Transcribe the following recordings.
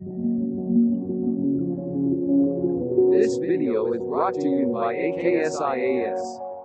This video is brought to you by AKSIAS.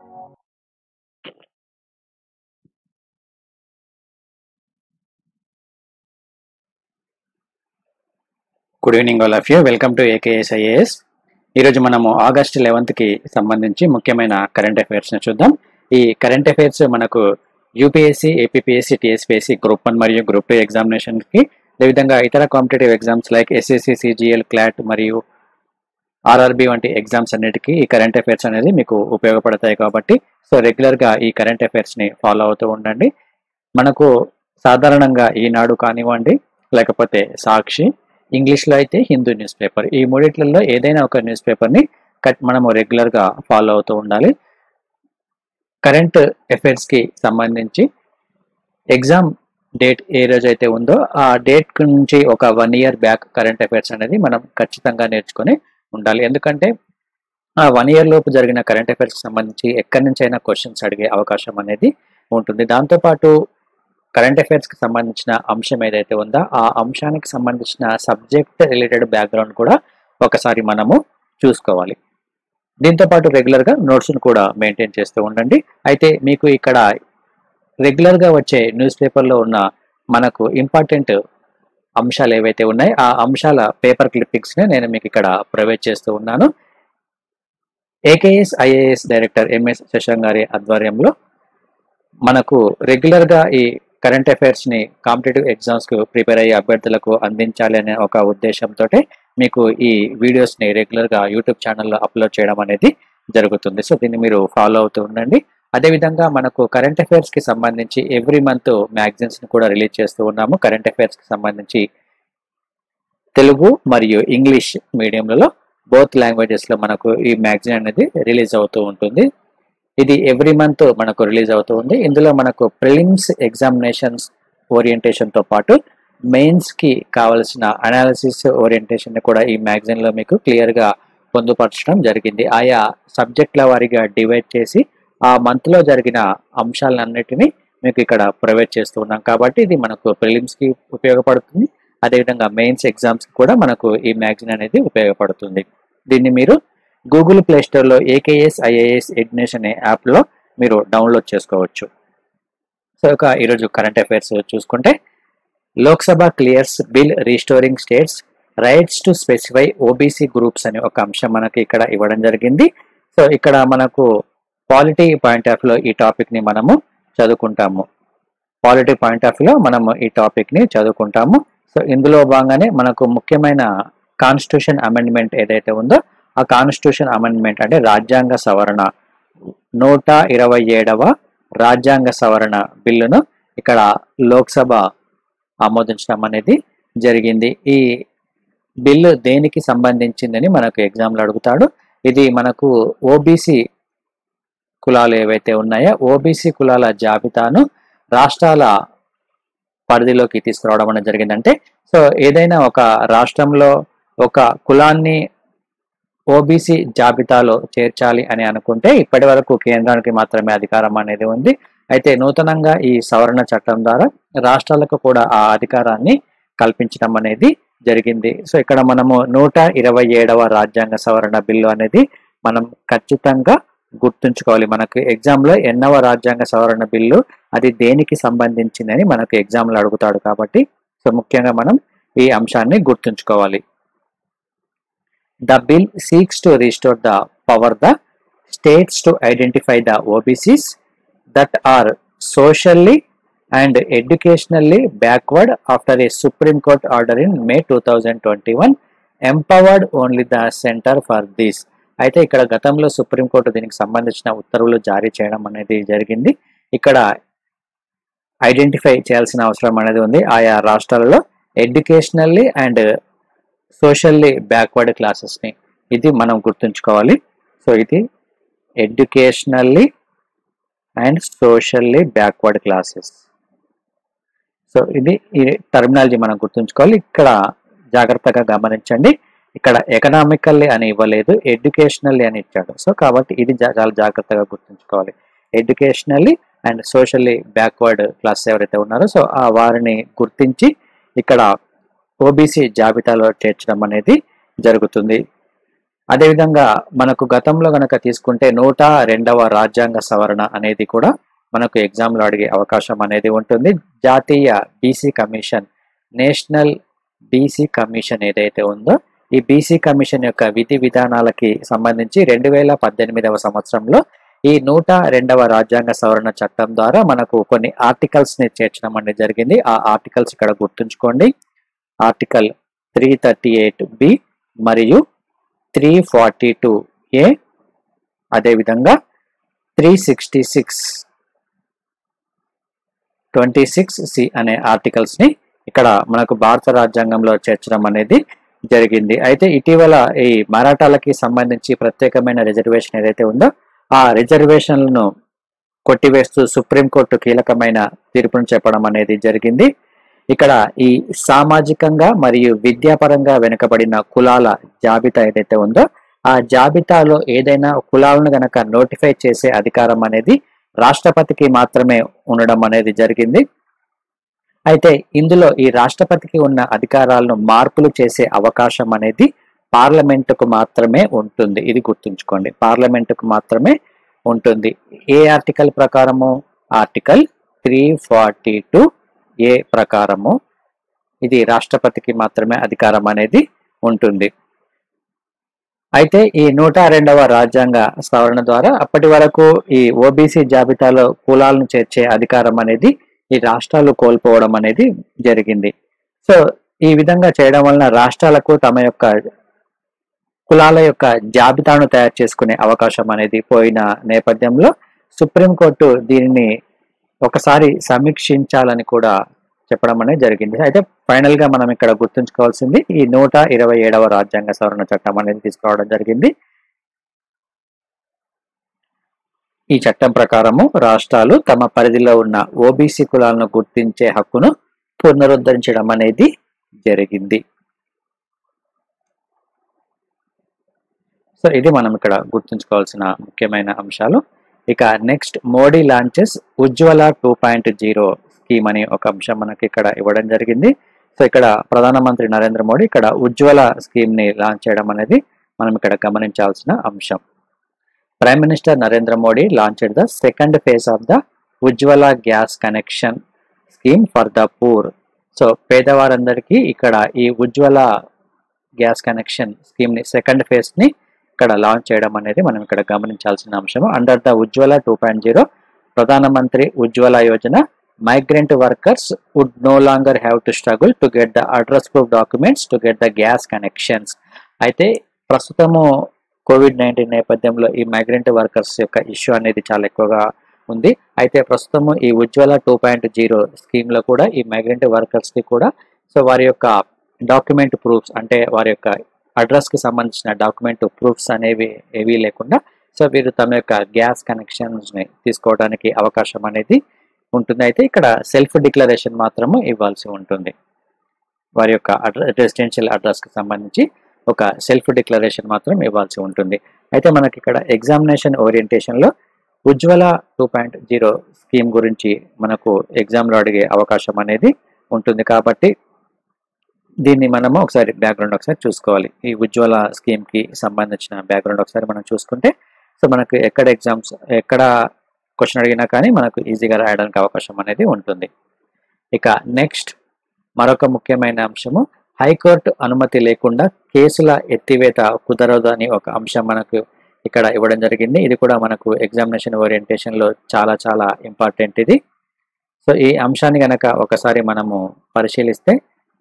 Good evening all of you welcome to AKS IAS ఈరోజు మనము August లెవెన్త్కి సంబంధించి ముఖ్యమైన current అఫైర్స్ని చూద్దాం ఈ కరెంట్ అఫైర్స్ మనకు UPSC APSC TSPSC group one మరియు గ్రూప్ టూ ఎగ్జామినేషన్కి అదేవిధంగా ఇతర competitive exams like SSC CGL CLAT మరియు ఆర్ఆర్బి వంటి ఎగ్జామ్స్ అన్నిటికీ ఈ కరెంట్ అఫైర్స్ అనేది మీకు ఉపయోగపడతాయి కాబట్టి సో రెగ్యులర్గా ఈ కరెంట్ అఫైర్స్ని ఫాలో అవుతూ ఉండండి మనకు సాధారణంగా ఈనాడు కానివ్వండి లేకపోతే సాక్షి ఇంగ్లీష్లో అయితే హిందూ న్యూస్ పేపర్ ఈ మూడిట్లలో ఏదైనా ఒక న్యూస్ పేపర్ని కట్ మనము రెగ్యులర్గా ఫాలో అవుతూ ఉండాలి కరెంట్ అఫైర్స్కి సంబంధించి ఎగ్జామ్ డేట్ ఏ రోజు అయితే ఉందో ఆ డేట్ నుంచి ఒక one year back current affairs అనేది మనం ఖచ్చితంగా నేర్చుకొని ఉండాలి ఎందుకంటే ఆ వన్ ఇయర్ లోపు జరిగిన కరెంట్ అఫైర్స్కి సంబంధించి ఎక్కడి నుంచి అయినా క్వశ్చన్స్ అడిగే అవకాశం అనేది ఉంటుంది దాంతోపాటు కరెంట్ అఫైర్స్కి సంబంధించిన అంశం ఏదైతే ఉందో ఆ అంశానికి సంబంధించిన సబ్జెక్ట్ రిలేటెడ్ బ్యాక్గ్రౌండ్ కూడా ఒకసారి మనము చూసుకోవాలి దీంతో పాటు రెగ్యులర్గా నోట్స్ను కూడా మెయింటైన్ చేస్తూ ఉండండి అయితే మీకు ఇక్కడ రెగ్యులర్గా వచ్చే న్యూస్ పేపర్లో ఉన్న మనకు ఇంపార్టెంట్ అంశాలు ఏవైతే ఉన్నాయో ఆ అంశాల పేపర్ క్లిప్పింగ్స్ని నేను మీకు ఇక్కడ ప్రొవైడ్ చేస్తూ ఉన్నాను AKS IAS director MS Shashank గారి ఆధ్వర్యంలో మనకు రెగ్యులర్గా ఈ కరెంట్ అఫైర్స్ని కాంపిటేటివ్ ఎగ్జామ్స్కు ప్రిపేర్ అయ్యే అభ్యర్థులకు అందించాలి అనే ఒక ఉద్దేశంతో మీకు ఈ వీడియోస్ని రెగ్యులర్గా యూట్యూబ్ ఛానల్లో అప్లోడ్ చేయడం అనేది జరుగుతుంది సో దీన్ని మీరు ఫాలో అవుతూ ఉండండి అదేవిధంగా మనకు కరెంట్ అఫైర్స్కి సంబంధించి ఎవ్రీ మంత్ మ్యాగజైన్స్ని కూడా రిలీజ్ చేస్తూ ఉన్నాము కరెంట్ అఫైర్స్కి సంబంధించి తెలుగు మరియు ఇంగ్లీష్ మీడియంలలో బోత్ లాంగ్వేజెస్లో మనకు ఈ మ్యాగజైన్ అనేది రిలీజ్ అవుతూ ఉంటుంది ఇది ఎవ్రీ మంత్ మనకు రిలీజ్ అవుతూ ఉంది ఇందులో మనకు ప్రిలిమ్స్ ఎగ్జామినేషన్స్ ఓరియంటేషన్తో పాటు మెయిన్స్కి కావలసిన అనాలిసిస్ ఓరియంటేషన్ కూడా ఈ మ్యాగజైన్లో మీకు క్లియర్గా పొందుపరచడం జరిగింది ఆయా సబ్జెక్టుల వారీగా డివైడ్ చేసి ఆ మంత్లో జరిగిన అంశాలన్నిటినీ మీకు ఇక్కడ ప్రొవైడ్ చేస్తూ ఉన్నాం కాబట్టి ఇది మనకు ప్రిలిమ్స్కి ఉపయోగపడుతుంది అదేవిధంగా మెయిన్స్ ఎగ్జామ్స్కి కూడా మనకు ఈ మ్యాగజైన్ అనేది ఉపయోగపడుతుంది దీన్ని మీరు గూగుల్ ప్లే స్టోర్లో ఏకేఎస్ ఐఏఎస్ ఎడ్యునేషన్ అనే యాప్లో మీరు డౌన్లోడ్ చేసుకోవచ్చు సో ఇక ఈరోజు కరెంట్ అఫైర్స్ చూసుకుంటే Lok Sabha clears bill restoring states rights to specify OBC groups అనే ఒక అంశం మనకి ఇక్కడ ఇవ్వడం జరిగింది సో ఇక్కడ మనకు పాలిటీ పాయింట్ ఆఫ్ లో ఈ టాపిక్ ని మనము చదువుకుంటాము పాలిటీ పాయింట్ ఆఫ్ లో మనము ఈ టాపిక్ ని చదువుకుంటాము సో ఇందులో భాగంగానే మనకు ముఖ్యమైన కాన్స్టిట్యూషన్ అమెండ్మెంట్ ఏదైతే ఉందో ఆ కాన్స్టిట్యూషన్ అమెండ్మెంట్ అంటే రాజ్యాంగ సవరణ నూట ఇరవై ఏడవ రాజ్యాంగ సవరణ బిల్లును ఇక్కడ లోక్సభ ఆమోదించడం అనేది జరిగింది ఈ బిల్లు దేనికి సంబంధించిందని మనకు ఎగ్జామ్లో అడుగుతాడు ఇది మనకు ఓబీసీ కులాలు ఏవైతే ఉన్నాయో ఓబీసీ కులాల జాబితాను రాష్ట్రాల పరిధిలోకి తీసుకురావడం అనేది జరిగిందంటే సో ఏదైనా ఒక రాష్ట్రంలో ఒక కులాన్ని ఓబీసీ జాబితాలో చేర్చాలి అని అనుకుంటే ఇప్పటి వరకు కేంద్రానికి మాత్రమే అధికారం అనేది ఉంది అయితే నూతనంగా ఈ సవరణ చట్టం ద్వారా రాష్ట్రాలకు కూడా ఆ అధికారాన్ని కల్పించడం అనేది జరిగింది సో ఇక్కడ మనము నూట ఇరవై ఏడవ రాజ్యాంగ సవరణ బిల్లు అనేది మనం ఖచ్చితంగా గుర్తుంచుకోవాలి మనకు ఎగ్జామ్లో ఎన్నవ రాజ్యాంగ సవరణ బిల్లు అది దేనికి సంబంధించిందని మనకు ఎగ్జామ్లో అడుగుతాడు కాబట్టి సో ముఖ్యంగా మనం ఈ అంశాన్ని గుర్తుంచుకోవాలి the bill seeks to restore the power the states to identify the OBCs that are socially and educationally backward after a Supreme Court order in May two thousand twenty one empowered only the centre for this అయితే ఇక్కడ గతంలో supreme court దీనికి సంబంధించిన ఉత్తర్వులు జారీ చేయడం అనేది జరిగింది ఇక్కడ ఐడెంటిఫై చేయాల్సిన అవసరం అనేది ఉంది ఆయా రాష్ట్రాలలో ఎడ్యుకేషనల్లీ అండ్ సోషల్లీ బ్యాక్వర్డ్ క్లాసెస్ని ఇది మనం గుర్తుంచుకోవాలి సో ఇది educationally and socially backward classes so ఇది ఈ టర్మినాలజీ మనం గుర్తుంచుకోవాలి ఇక్కడ జాగ్రత్తగా గమనించండి ఇక్కడ ఎకనామికల్లీ అని ఇవ్వలేదు ఎడ్యుకేషనల్లీ అని ఇచ్చాడు సో కాబట్టి ఇది జా- చాలా జాగ్రత్తగా గుర్తుంచుకోవాలి educationally and socially backward class ఎవరైతే ఉన్నారో సో ఆ వారిని గుర్తించి ఇక్కడ ఓబీసీ జాబితాలో చేర్చడం అనేది జరుగుతుంది అదేవిధంగా మనకు గతంలో గనక తీసుకుంటే నూట రెండవ రాజ్యాంగ సవరణ అనేది కూడా మనకు ఎగ్జామ్లో అడిగే అవకాశం అనేది ఉంటుంది జాతీయ BC commission national BC commission ఏదైతే ఉందో ఈ బీసీ కమిషన్ యొక్క విధి విధానాలకి సంబంధించి రెండు వేల పద్దెనిమిదవ సంవత్సరంలో ఈ నూట రెండవ రాజ్యాంగ సవరణ చట్టం ద్వారా మనకు కొన్ని ఆర్టికల్స్ ని చేర్చడం అనేది జరిగింది ఆ ఆర్టికల్స్ ఇక్కడ గుర్తుంచుకోండి article three thirty eight B మరియు త్రీ ఫార్టీ టూ ఏ అదేవిధంగా three sixty six twenty six C అనే ఆర్టికల్స్ ని ఇక్కడ మనకు భారత రాజ్యాంగంలో చేర్చడం అనేది జరిగింది అయితే ఇటీవల ఈ మరాఠాలకి సంబంధించి ప్రత్యేకమైన రిజర్వేషన్ ఏదైతే ఉందో ఆ రిజర్వేషన్లను కొట్టివేస్తూ సుప్రీంకోర్టు కీలకమైన తీర్పును చెప్పడం అనేది జరిగింది ఇక్కడ ఈ సామాజికంగా మరియు విద్యాపరంగా వెనుకబడిన కులాల జాబితా ఏదైతే ఉందో ఆ జాబితాలో ఏదైనా కులాలను గనక నోటిఫై చేసే అధికారం అనేది రాష్ట్రపతికి మాత్రమే ఉండడం అనేది జరిగింది అయితే ఇందులో ఈ రాష్ట్రపతికి ఉన్న అధికారాలను మార్పులు చేసే అవకాశం అనేది పార్లమెంటుకు మాత్రమే ఉంటుంది ఇది గుర్తుంచుకోండి పార్లమెంటుకు మాత్రమే ఉంటుంది ఏ ఆర్టికల్ ప్రకారము article three forty two A ప్రకారము ఇది రాష్ట్రపతికి మాత్రమే అధికారం అనేది ఉంటుంది అయితే ఈ నూట రెండవ రాజ్యాంగ సవరణ ద్వారా అప్పటి వరకు ఈ ఓబీసీ జాబితాలో కులాలను చేర్చే అధికారం అనేది ఈ రాష్ట్రాలు కోల్పోవడం అనేది జరిగింది సో ఈ విధంగా చేయడం వలన రాష్ట్రాలకు తమ యొక్క కులాల యొక్క జాబితాను తయారు చేసుకునే అవకాశం అనేది పోయిన నేపథ్యంలో సుప్రీంకోర్టు దీనిని ఒకసారి సమీక్షించాలని కూడా చెప్పడం అనేది జరిగింది అయితే ఫైనల్ గా మనం ఇక్కడ గుర్తుంచుకోవాల్సింది ఈ నూట ఇరవై ఏడవ రాజ్యాంగ సవరణ చట్టం అనేది తీసుకురావడం జరిగింది ఈ చట్టం ప్రకారము రాష్ట్రాలు తమ పరిధిలో ఉన్న ఓబీసీ కులాలను గుర్తించే హక్కును పునరుద్ధరించడం అనేది జరిగింది సో ఇది మనం ఇక్కడ గుర్తుంచుకోవాల్సిన ముఖ్యమైన అంశాలు ఇక next Modi launches Ujjwala two point zero scheme అనే ఒక అంశం మనకి ఇక్కడ ఇవ్వడం జరిగింది సో ఇక్కడ ప్రధానమంత్రి నరేంద్ర మోడీ ఇక్కడ ఉజ్వల స్కీమ్ ని లాంచ్ చేయడం అనేది మనం ఇక్కడ గమనించాల్సిన అంశం prime minister Narendra Modi launched the second phase of the Ujjwala gas connection scheme for the poor so పేదవారందరికీ ఇక్కడ ఈ ఉజ్వల గ్యాస్ కనెక్షన్ స్కీమ్ ని సెకండ్ ఫేజ్ ని ఇక్కడ లాంచ్ చేయడం అనేది మనం ఇక్కడ గమనించాల్సిన అంశం under the Ujjwala two point zero Pradhan Mantri Ujjwala Yojana migrant workers would no longer have to struggle to get the address proof documents to get the gas connections అయితే ప్రస్తుతము కోవిడ్ నైన్టీన్ నేపథ్యంలో ఈ మైగ్రెంట్ వర్కర్స్ యొక్క ఇష్యూ అనేది చాలా ఎక్కువగా ఉంది అయితే ప్రస్తుతము ఈ ఉజ్వల టూ పాయింట్ జీరో స్కీమ్లో కూడా ఈ మైగ్రెంట్ వర్కర్స్కి కూడా సో వారి యొక్క డాక్యుమెంట్ ప్రూఫ్స్ అంటే వారి యొక్క అడ్రస్కి సంబంధించిన డాక్యుమెంట్ ప్రూఫ్స్ అనేవి ఏవీ లేకుండా సో వీరు తమ యొక్క గ్యాస్ కనెక్షన్స్ని తీసుకోవడానికి అవకాశం అనేది ఉంటుంది అయితే ఇక్కడ సెల్ఫ్ డిక్లరేషన్ మాత్రము ఇవ్వాల్సి ఉంటుంది వారి యొక్క రెసిడెన్షియల్ అడ్రస్కి సంబంధించి ఒక సెల్ఫ్ డిక్లరేషన్ మాత్రం ఇవ్వాల్సి ఉంటుంది అయితే మనకి ఇక్కడ ఎగ్జామినేషన్ ఓరియంటేషన్లో Ujjwala two point zero scheme గురించి మనకు ఎగ్జామ్లో అడిగే అవకాశం అనేది ఉంటుంది కాబట్టి దీన్ని మనము ఒకసారి బ్యాక్గ్రౌండ్ ఒకసారి చూసుకోవాలి ఈ ఉజ్వల స్కీమ్కి సంబంధించిన బ్యాక్గ్రౌండ్ ఒకసారి మనం చూసుకుంటే సో మనకు ఎక్కడ ఎగ్జామ్స్ ఎక్కడ క్వశ్చన్ అడిగినా కానీ మనకు ఈజీగా రాయడానికి అవకాశం అనేది ఉంటుంది ఇక నెక్స్ట్ మరొక ముఖ్యమైన అంశము హైకోర్టు అనుమతి లేకుండా కేసుల ఎత్తివేత కుదరదు అని ఒక అంశం మనకు ఇక్కడ ఇవ్వడం జరిగింది ఇది కూడా మనకు ఎగ్జామినేషన్ ఓరియంటేషన్లో చాలా చాలా ఇంపార్టెంట్ ఇది సో ఈ అంశాన్ని గనక ఒకసారి మనము పరిశీలిస్తే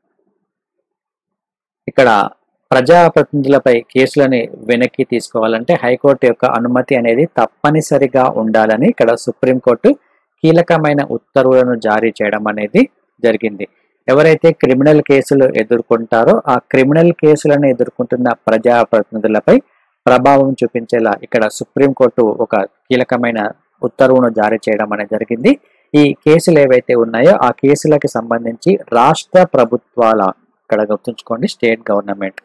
ఇక్కడ ప్రజాప్రతినిధులపై కేసులని వెనక్కి తీసుకోవాలంటే హైకోర్టు యొక్క అనుమతి అనేది తప్పనిసరిగా ఉండాలని ఇక్కడ సుప్రీంకోర్టు కీలకమైన ఉత్తర్వులను జారీ చేయడం అనేది జరిగింది ఎవరైతే క్రిమినల్ కేసులు ఎదుర్కొంటారో ఆ క్రిమినల్ కేసులను ఎదుర్కొంటున్న ప్రజాప్రతినిధులపై ప్రభావం చూపించేలా ఇక్కడ సుప్రీంకోర్టు ఒక కీలకమైన ఉత్తర్వును జారీ చేయడం అనేది జరిగింది ఈ కేసులు ఏవైతే ఉన్నాయో ఆ కేసులకు సంబంధించి రాష్ట్ర ప్రభుత్వాల ఇక్కడ గుర్తుంచుకోండి స్టేట్ గవర్నమెంట్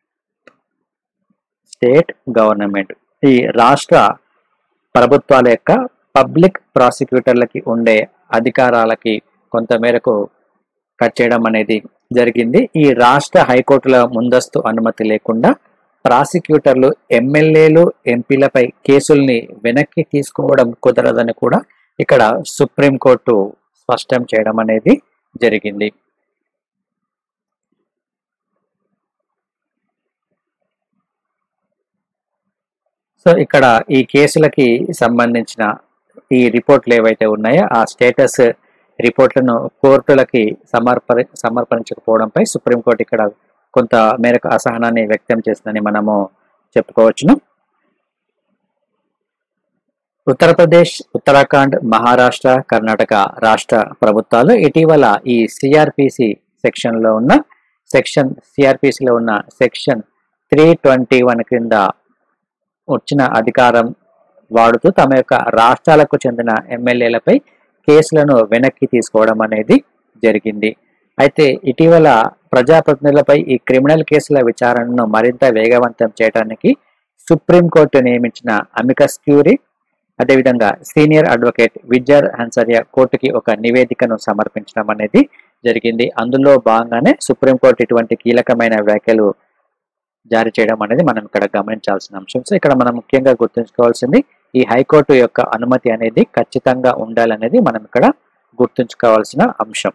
స్టేట్ గవర్నమెంట్ ఈ రాష్ట్ర ప్రభుత్వాల యొక్క పబ్లిక్ ప్రాసిక్యూటర్లకి ఉండే అధికారాలకి కొంత మేరకు కట్ చేయడం అనేది జరిగింది ఈ రాష్ట్ర హైకోర్టుల ముందస్తు అనుమతి లేకుండా ప్రాసిక్యూటర్లు ఎమ్మెల్యేలు ఎంపీలపై కేసుల్ని వెనక్కి తీసుకోవడం కుదరదని కూడా ఇక్కడ సుప్రీంకోర్టు స్పష్టం చేయడం అనేది జరిగింది సో ఇక్కడ ఈ కేసులకి సంబంధించిన ఈ రిపోర్ట్లు ఏవైతే ఉన్నాయో ఆ స్టేటస్ రిపోర్ట్లను కోర్టులకి సమర్ప సమర్పించకపోవడంపై సుప్రీంకోర్టు ఇక్కడ కొంత మేరకు అసహనాన్ని వ్యక్తం చేస్తుందని మనము చెప్పుకోవచ్చును ఉత్తరప్రదేశ్ ఉత్తరాఖండ్ మహారాష్ట్ర కర్ణాటక రాష్ట్ర ప్రభుత్వాలు ఇటీవల ఈ సిఆర్పిసి సెక్షన్లో ఉన్న సెక్షన్ సిఆర్పిసిలో ఉన్న సెక్షన్ త్రీ ట్వంటీ వన్ క్రింద వచ్చిన అధికారం వాడుతూ తమ యొక్క రాష్ట్రాలకు చెందిన ఎమ్మెల్యేలపై కేసులను వెనక్కి తీసుకోవడం అనేది జరిగింది అయితే ఇటీవల ప్రజాప్రతినిధులపై ఈ క్రిమినల్ కేసుల విచారణను మరింత వేగవంతం చేయడానికి సుప్రీంకోర్టు నియమించిన అమికస్ క్యూరీ అదేవిధంగా సీనియర్ అడ్వకేట్ విజయర్ హన్సరియా కోర్టుకి ఒక నివేదికను సమర్పించడం అనేది జరిగింది అందులో భాగంగానే సుప్రీంకోర్టు ఇటువంటి కీలకమైన వ్యాఖ్యలు జారీ చేయడం అనేది మనం ఇక్కడ గమనించాల్సిన అంశం సో ఇక్కడ మనం ముఖ్యంగా గుర్తుంచుకోవాల్సింది ఈ హైకోర్టు యొక్క అనుమతి అనేది ఖచ్చితంగా ఉండాలనేది మనం ఇక్కడ గుర్తుంచుకోవాల్సిన అంశం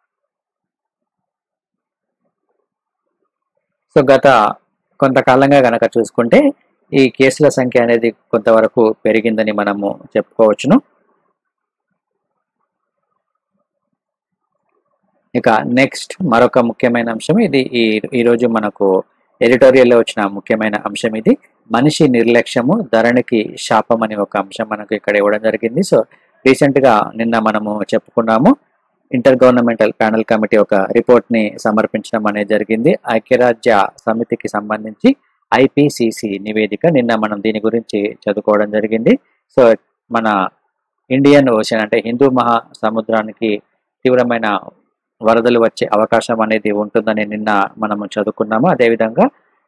సో గత కొంతకాలంగా గనక చూసుకుంటే ఈ కేసుల సంఖ్య అనేది కొంతవరకు పెరిగిందని మనము చెప్పుకోవచ్చును ఇక నెక్స్ట్ మరొక ముఖ్యమైన అంశం ఇది ఈ ఈరోజు మనకు ఎడిటోరియల్లో వచ్చిన ముఖ్యమైన అంశం ఇది మనిషి నిర్లక్ష్యము ధరణికి శాపం అనే ఒక అంశం మనకు ఇక్కడ ఇవ్వడం జరిగింది సో రీసెంట్ గా నిన్న మనము చెప్పుకున్నాము ఇంటర్ గవర్నమెంటల్ ప్యానల్ కమిటీ ఒక రిపోర్ట్ ని సమర్పించడం అనేది జరిగింది ఐక్యరాజ్య సమితికి సంబంధించి ఐపీసీసీ నివేదిక నిన్న మనం దీని గురించి చదువుకోవడం జరిగింది సో మన ఇండియన్ ఓషన్ అంటే హిందూ మహాసముద్రానికి తీవ్రమైన వరదలు వచ్చే అవకాశం అనేది ఉంటుందని నిన్న మనము చదువుకున్నాము అదేవిధంగా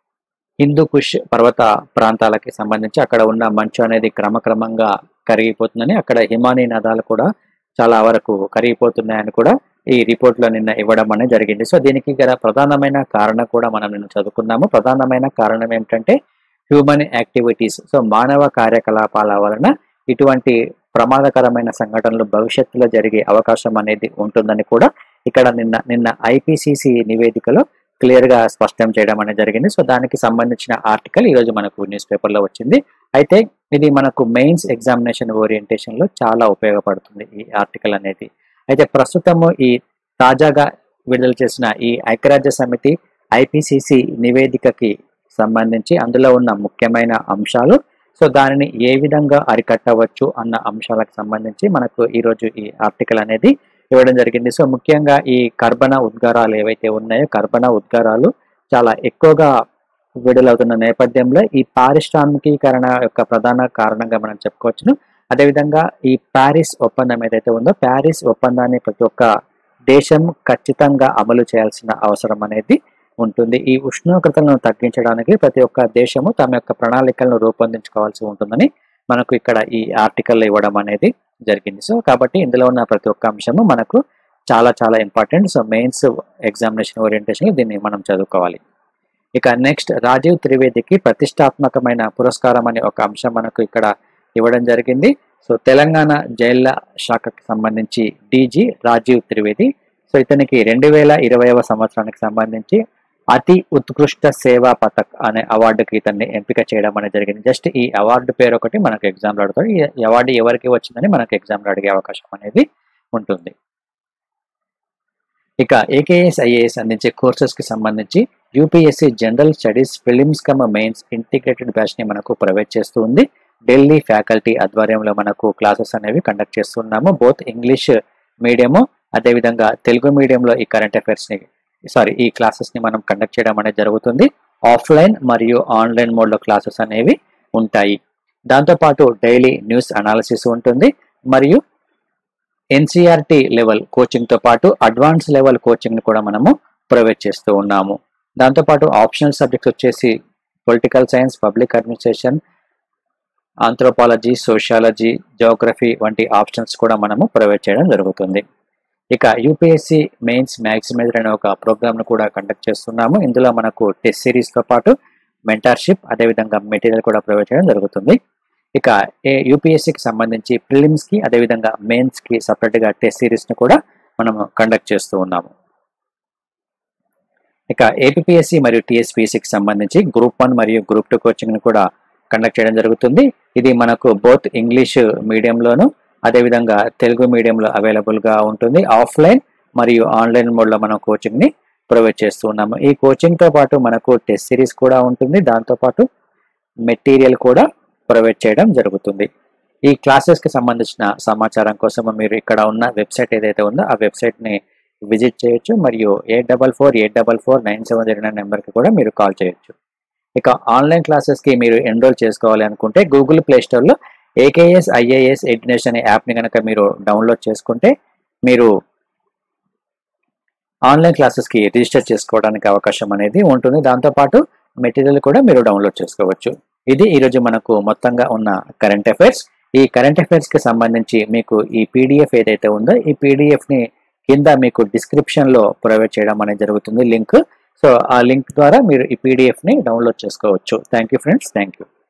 హిందూ కుష్ పర్వత ప్రాంతాలకి సంబంధించి అక్కడ ఉన్న మంచు అనేది క్రమక్రమంగా కరిగిపోతుందని అక్కడ హిమానీ నదాలు కూడా చాలా వరకు కరిగిపోతున్నాయని కూడా ఈ రిపోర్ట్లో నిన్న ఇవ్వడం అనేది జరిగింది సో దీనికి గల ప్రధానమైన కారణం కూడా మనం నిన్న చదువుకున్నాము ప్రధానమైన కారణం ఏమిటంటే హ్యూమన్ యాక్టివిటీస్ సో మానవ కార్యకలాపాల వలన ఇటువంటి ప్రమాదకరమైన సంఘటనలు భవిష్యత్తులో జరిగే అవకాశం అనేది ఉంటుందని కూడా ఇక్కడ నిన్న నిన్న ఐపీసీసీ నివేదికలో క్లియర్ గా స్పష్టం చేయడం అనేది జరిగింది సో దానికి సంబంధించిన ఆర్టికల్ ఈరోజు మనకు న్యూస్ పేపర్లో వచ్చింది అయితే ఇది మనకు మెయిన్స్ ఎగ్జామినేషన్ ఓరియంటేషన్ లో చాలా ఉపయోగపడుతుంది ఈ ఆర్టికల్ అనేది అయితే ప్రస్తుతము ఈ తాజాగా విడుదల చేసిన ఈ ఐక్యరాజ్య సమితి ఐపీసీసీ నివేదికకి సంబంధించి అందులో ఉన్న ముఖ్యమైన అంశాలు సో దానిని ఏ విధంగా అరికట్టవచ్చు అన్న అంశాలకు సంబంధించి మనకు ఈరోజు ఈ ఆర్టికల్ అనేది ఇవ్వడం జరిగింది సో ముఖ్యంగా ఈ కర్బన ఉద్గారాలు ఏవైతే ఉన్నాయో కర్బన ఉద్గారాలు చాలా ఎక్కువగా విడుదలవుతున్న నేపథ్యంలో ఈ పారిశ్రామికీకరణ యొక్క ప్రధాన కారణంగా మనం చెప్పుకోవచ్చును అదేవిధంగా ఈ ప్యారిస్ ఒప్పందం ఏదైతే ఉందో ప్యారిస్ ఒప్పందాన్ని ప్రతి ఒక్క దేశం ఖచ్చితంగా అమలు చేయాల్సిన అవసరం అనేది ఉంటుంది ఈ ఉష్ణోగ్రతలను తగ్గించడానికి ప్రతి ఒక్క దేశము తమ యొక్క ప్రణాళికలను రూపొందించుకోవాల్సి ఉంటుందని మనకు ఇక్కడ ఈ ఆర్టికల్ ఇవ్వడం అనేది జరిగింది సో కాబట్టి ఇందులో ఉన్న ప్రతి ఒక్క అంశము మనకు చాలా చాలా important so mains examination orientation దీన్ని మనం చదువుకోవాలి ఇక నెక్స్ట్ రాజీవ్ త్రివేదికి ప్రతిష్టాత్మకమైన పురస్కారం అనే ఒక అంశం మనకు ఇక్కడ ఇవ్వడం జరిగింది సో తెలంగాణ జైళ్ల శాఖకు సంబంధించి డీజీ రాజీవ్ త్రివేది సో ఇతనికి రెండు వేల ఇరవైవ సంవత్సరానికి సంబంధించి అతి ఉత్కృష్ట సేవా పథక్ అనే అవార్డుకి ఇతన్ని ఎంపిక చేయడం అనేది జరిగింది జస్ట్ ఈ అవార్డు పేరు ఒకటి మనకు ఎగ్జామ్లో అడుగుతారు ఈ అవార్డు ఎవరికి వచ్చిందని మనకు ఎగ్జామ్లో అడిగే అవకాశం అనేది ఉంటుంది ఇక ఏకేఎస్ ఐఏఎస్ అందించే కోర్సెస్ కి సంబంధించి UPSC general studies prelims cum mains integrated batch ని మనకు ప్రొవైడ్ చేస్తూ ఉంది ఢిల్లీ ఫ్యాకల్టీ ఆధ్వర్యంలో మనకు క్లాసెస్ అనేవి కండక్ట్ చేస్తున్నాము బోత్ ఇంగ్లీష్ మీడియము అదేవిధంగా తెలుగు మీడియంలో ఈ కరెంట్ అఫైర్స్ ని సారీ ఈ క్లాసెస్ ని మనం కండక్ట్ చేయడం అనేది జరుగుతుంది ఆఫ్లైన్ మరియు ఆన్లైన్ మోడ్లో క్లాసెస్ అనేవి ఉంటాయి దాంతోపాటు డైలీ న్యూస్ అనాలిసిస్ ఉంటుంది మరియు ఎన్సీఆర్టీ లెవెల్ కోచింగ్తో పాటు అడ్వాన్స్ లెవెల్ కోచింగ్ని కూడా మనము ప్రొవైడ్ చేస్తూ ఉన్నాము దాంతోపాటు ఆప్షనల్ సబ్జెక్ట్స్ వచ్చేసి political science public administration anthropology sociology geography వంటి ఆప్షన్స్ కూడా మనము ప్రొవైడ్ చేయడం జరుగుతుంది ఇక యూపీఎస్సి మెయిన్స్ మ్యాక్సిమైజర్ అనే ఒక ప్రోగ్రామ్ను కూడా కండక్ట్ చేస్తున్నాము ఇందులో మనకు టెస్ట్ సిరీస్తో పాటు మెంటార్షిప్ అదేవిధంగా మెటీరియల్ కూడా ప్రొవైడ్ చేయడం జరుగుతుంది ఇక ఏ యూపీఎస్సికి సంబంధించి ప్రిలిమ్స్కి అదేవిధంగా మెయిన్స్కి సపరేట్గా టెస్ట్ సిరీస్ని కూడా మనము కండక్ట్ చేస్తూ ఉన్నాము ఇక ఏపీఎస్సి మరియు టీఎస్పీఎస్సికి సంబంధించి గ్రూప్ వన్ మరియు గ్రూప్ టూ కోచింగ్ని కూడా కండక్ట్ చేయడం జరుగుతుంది ఇది మనకు బోత్ ఇంగ్లీష్ మీడియంలోను అదేవిధంగా తెలుగు మీడియంలో అవైలబుల్గా ఉంటుంది ఆఫ్లైన్ మరియు ఆన్లైన్ మోడ్లో మనం కోచింగ్ని ప్రొవైడ్ చేస్తూ ఉన్నాము ఈ కోచింగ్తో పాటు మనకు టెస్ట్ సిరీస్ కూడా ఉంటుంది దాంతోపాటు మెటీరియల్ కూడా ప్రొవైడ్ చేయడం జరుగుతుంది ఈ క్లాసెస్కి సంబంధించిన సమాచారం కోసం మీరు ఇక్కడ ఉన్న వెబ్సైట్ ఏదైతే ఉందో ఆ వెబ్సైట్ని విజిట్ చేయొచ్చు మరియు eight double four eight double four nine seven zero nine నెంబర్కి కూడా మీరు కాల్ చేయొచ్చు ఇక ఆన్లైన్ క్లాసెస్కి మీరు ఎన్రోల్ చేసుకోవాలి అనుకుంటే గూగుల్ ప్లే స్టోర్లో ఏకేఎస్ ఐఏఎస్ ఎడ్యునేషన్ అనే యాప్ని కనుక మీరు డౌన్లోడ్ చేసుకుంటే మీరు ఆన్లైన్ క్లాసెస్కి రిజిస్టర్ చేసుకోవడానికి అవకాశం అనేది ఉంటుంది దాంతోపాటు మెటీరియల్ కూడా మీరు డౌన్లోడ్ చేసుకోవచ్చు ఇది ఈరోజు మనకు మొత్తంగా ఉన్న కరెంట్ అఫైర్స్ ఈ కరెంట్ అఫైర్స్కి సంబంధించి మీకు ఈ పీడిఎఫ్ ఏదైతే ఉందో ఈ పీడిఎఫ్ని కింద మీకు డిస్క్రిప్షన్లో ప్రొవైడ్ చేయడం అనేది జరుగుతుంది లింక్ సో ఆ లింక్ ద్వారా మీరు ఈ పీడిఎఫ్ని డౌన్లోడ్ చేసుకోవచ్చు thank you friends thank you